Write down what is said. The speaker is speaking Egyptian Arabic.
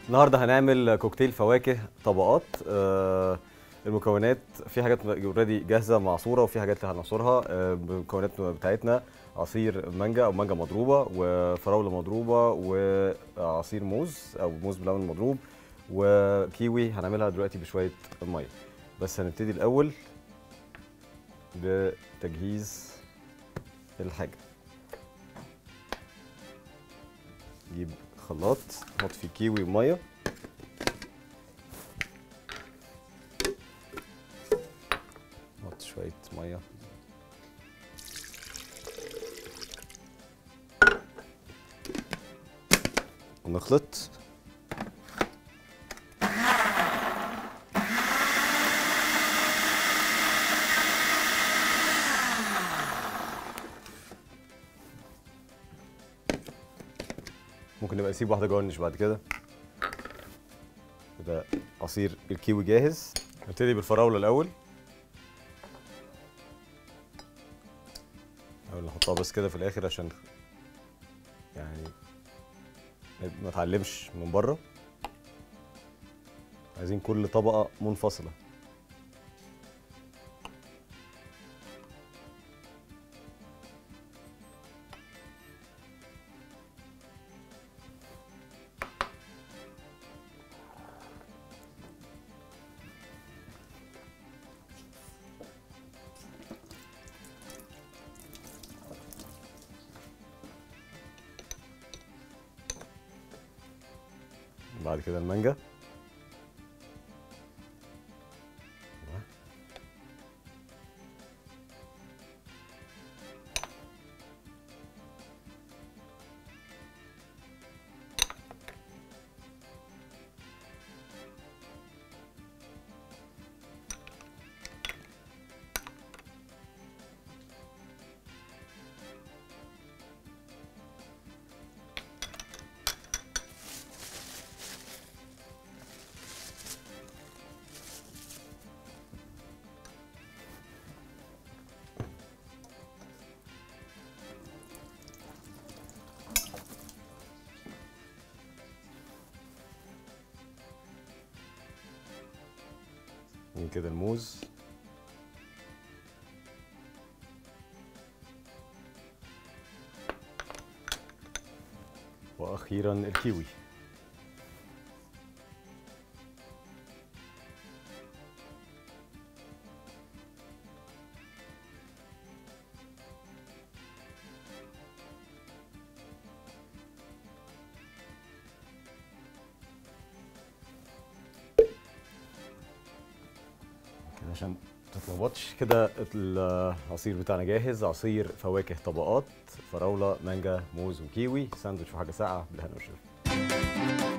النهارده هنعمل كوكتيل فواكه طبقات آه، المكونات في حاجات اوريدي جاهزه معصوره وفي حاجات اللي هنعصرها آه، المكونات بتاعتنا عصير مانجا او مانجا مضروبه وفراوله مضروبه وعصير موز او موز بلبن مضروب وكيوي هنعملها دلوقتي بشويه ميه بس هنبتدي الاول بتجهيز الحاجه نجيب خلاط نحط فيه كيوي وميه نحط شويه ميه ونخلط ممكن نبقى نسيب واحده جوانش بعد كده كده عصير الكيوي جاهز نبتدي بالفراوله الاول او نحطها بس كده في الاخر عشان يعني ما اتعلمش من بره عايزين كل طبقه منفصله بعد كده المانجا من كده الموز واخيرا الكيوي كده عشان ما تتلخبطش كده العصير بتاعنا جاهز عصير فواكه طبقات فراوله مانجا موز وكيوي ساندوتش وحاجه ساقعه بالهنا والشفا